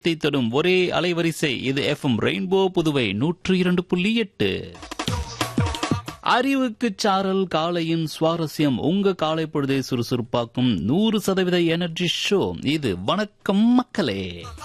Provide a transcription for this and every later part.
தை தொடும் ஒரே அலைவரிசை இது எஃப்எம் ரெயின்போ புதுவை நூற்று இரண்டு புள்ளி எட்டு அறிவுக்கு சாரல் காலையின் சுவாரஸ்யம் உங்க காலை பொழுதை சுறுசுறுப்பாக்கும் நூறு சதவீத எனர்ஜி ஷோ இது வணக்கம் மக்களே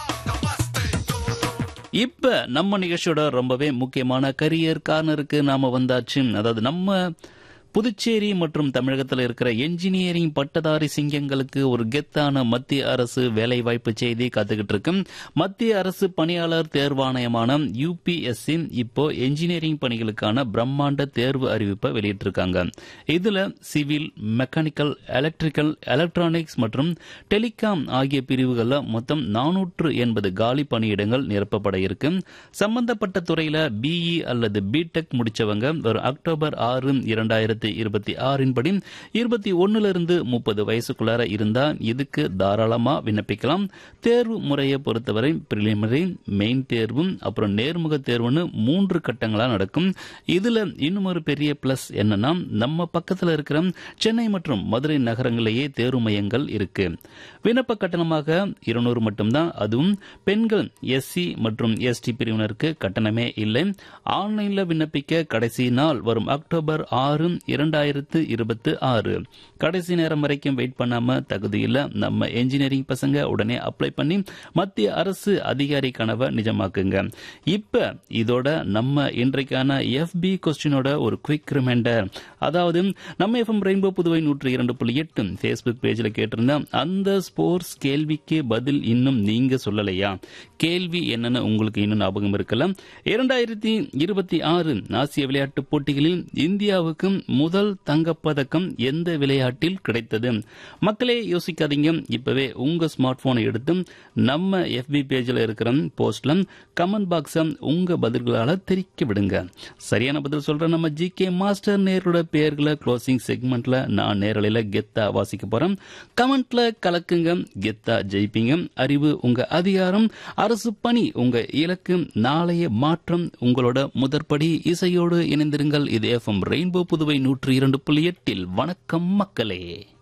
இப்ப நம்ம நிகழ்ச்சியோட ரொம்பவே முக்கியமான கரியர் கார்னருக்கு நாம வந்தாச்சு அதாவது நம்ம புதுச்சேரி மற்றும் தமிழகத்தில் இருக்கிற என்ஜினியரிங் பட்டதாரி சிங்கங்களுக்கு ஒரு கெத்தான மத்திய அரசு வேலைவாய்ப்பு செய்தி காத்துக்கிட்டு இருக்கு மத்திய அரசு பணியாளர் தேர்வாணையமான யூபிஎஸ்சி இப்போ என்ஜினியரிங் பணிகளுக்கான பிரம்மாண்ட தேர்வு அறிவிப்பை வெளியிட்டிருக்காங்க இதுல சிவில் மெக்கானிக்கல் எலக்ட்ரிக்கல் எலக்ட்ரானிக்ஸ் மற்றும் டெலிகாம் ஆகிய பிரிவுகளில் மொத்தம் நானூற்று எண்பது காலி பணியிடங்கள் நிரப்பப்பட இருக்கு சம்பந்தப்பட்ட துறையில பிஇ அல்லது பிடெக் முடிச்சவங்க வரும் அக்டோபர் ஆறு இரண்டாயிரத்தி இருபத்தி ஆறின் படி இருபத்தி ஒன்னுல இருந்து முப்பது வயசுக்குள்ளார இருந்தா இதுக்கு தாராளமா விண்ணப்பிக்கலாம் தேர்வு முறையை பொறுத்தவரை பிரிலிமினரி மெயின் தேர்வும் அப்புறம் நேர்முக தேர்வுன்னு மூன்று கட்டங்களா நடக்கும் இதுல இன்னும் ஒரு பெரிய பிளஸ் என்னன்னா நம்ம பக்கத்துல இருக்கிற சென்னை மற்றும் மதுரை நகரங்களிலேயே தேர்வு மையங்கள் இருக்கு விண்ணப்ப கட்டணமாக இருநூறு மட்டும்தான் அதுவும் பெண்கள் எஸ்சி மற்றும் எஸ்டி பிரிவினருக்கு கட்டணமே இல்லை ஆன்லைன்ல விண்ணப்பிக்க கடைசி நாள் வரும் அக்டோபர் ஆறு இரண்டாயிரத்து இருபத்தி ஆறு கடைசி நேரம் வரைக்கும் வெயிட் பண்ணாம தகுதியில் நம்ம என்ஜினியரிங் பசங்க உடனே அப்ளை பண்ணி மத்திய அரசு அதிகாரி கனவை நிஜமாக்குங்க இப்ப இதோட நம்ம இன்றைக்கான எஃபி கொஸ்டினோட ஒரு குவிக் ரிமைண்டர் அதாவது நம்ம எஃப்எம் ரெயின்போ புதுவை நூற்றி இரண்டு புள்ளி எட்டு ஃபேஸ்புக் பேஜில் கேட்டிருந்தா அந்த ஸ்போர்ட்ஸ் கேள்விக்கு பதில் இன்னும் நீங்க சொல்லலையா கேள்வி என்னன்னு உங்களுக்கு இன்னும் ஞாபகம் இருக்கலாம் இரண்டாயிரத்தி இருபத்தி ஆறு ஆசிய விளையாட்டுப் போட்டிகளில் இந்தியாவுக்கு முதல் தங்கப்பதக்கம் எந்த விளையாட்டில் கிடைத்தது மக்களே யோசிக்காதீங்க இப்பவே உங்க ஸ்மார்ட் போனை எடுத்து நம்ம எஃபி பேஜில் இருக்கிற போஸ்ட்ல கமெண்ட் பாக்ஸ உங்க பதில்களால தெரிக்க விடுங்க சரியான பதில் சொல்ற நம்ம ஜி கே மாஸ்டர் நேரோட பெயர்களை க்ளோசிங் செக்மெண்ட்ல நான் நேரலையில கெத்தா வாசிக்க போறேன் கமெண்ட்ல கலக்குங்க கெத்தா ஜெயிப்பீங்க அறிவு உங்க அதிகாரம் அரசு பணி உங்க இலக்கு நாளைய மாற்றம் உங்களோட முதற்படி இசையோடு இணைந்திருங்கள் இது எஃப்எம் ரெயின்போ புதுவை நூற்றி இரண்டு புள்ளி எட்டில் வணக்கம் மக்களே